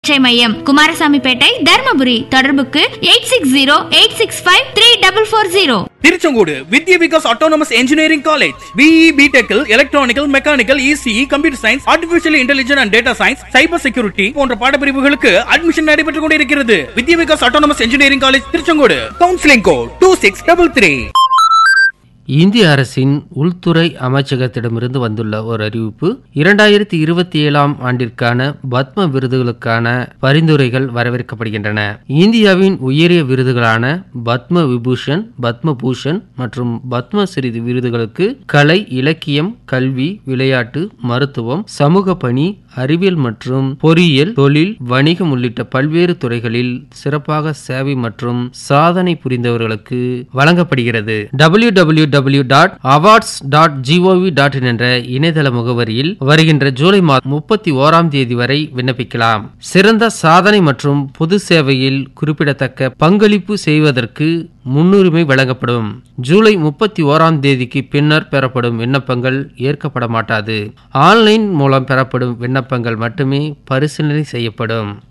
சிகிச்சை மையம் குமாரசாமிப்பேட்டை தர்மபுரி தொடர்புக்கு eight six zero eight six five three double four zero Tiruchengode Vidya Vikas autonomous engineering college BE பிடெக்கில் electronical mechanical ECE computer science artificial intelligence and data science cyber security போன்ற பாடப்பிரிவுகளுக்கு admission நடைபெற்றுக் கொண்டிருக்கிறது Vidya Vikas autonomous engineering college Tiruchengode counselling code two six double three இந்திய அரசின் உள்துறை அமைச்சகத்திடமிருந்து வந்துள்ள ஒரு அறிவிப்பு இரண்டாயிரத்தி இருபத்தி ஏழாம் ஆண்டிற்கான பத்ம விருதுகளுக்கான பரிந்துரைகள் வரவேற்கப்படுகின்றன இந்தியாவின் உயரிய விருதுகளான பத்ம விபூஷன் பத்ம பூஷன் மற்றும் பத்மஸ்ரீ விருதுகளுக்கு கலை இலக்கியம் கல்வி விளையாட்டு மருத்துவம் சமூக பணி அறிவியல் மற்றும் பொறியியல் தொழில் வணிகம் உள்ளிட்ட பல்வேறு துறைகளில் சிறப்பாக சேவை மற்றும் சாதனை புரிந்தவர்களுக்கு வழங்கப்படுகிறது W W W dot awards dot GOV dot in என்ற இணையதள முகவரியில் வருகின்ற ஜூலை மாதம் முப்பத்தி ஓராம் தேதி வரை விண்ணப்பிக்கலாம் சிறந்த சாதனை மற்றும் பொது சேவையில் குறிப்பிடத்தக்க பங்களிப்பு செய்வதற்கு முன்னுரிமை வழங்கப்படும் ஜூலை முப்பத்தி ஓராம் தேதிக்கு பின்னர் பெறப்படும் விண்ணப்பங்கள் ஏற்கப்பட மாட்டாது ஆன்லைன் மூலம் பெறப்படும் விண்ணப்பங்கள் மட்டுமே பரிசீலனை செய்யப்படும்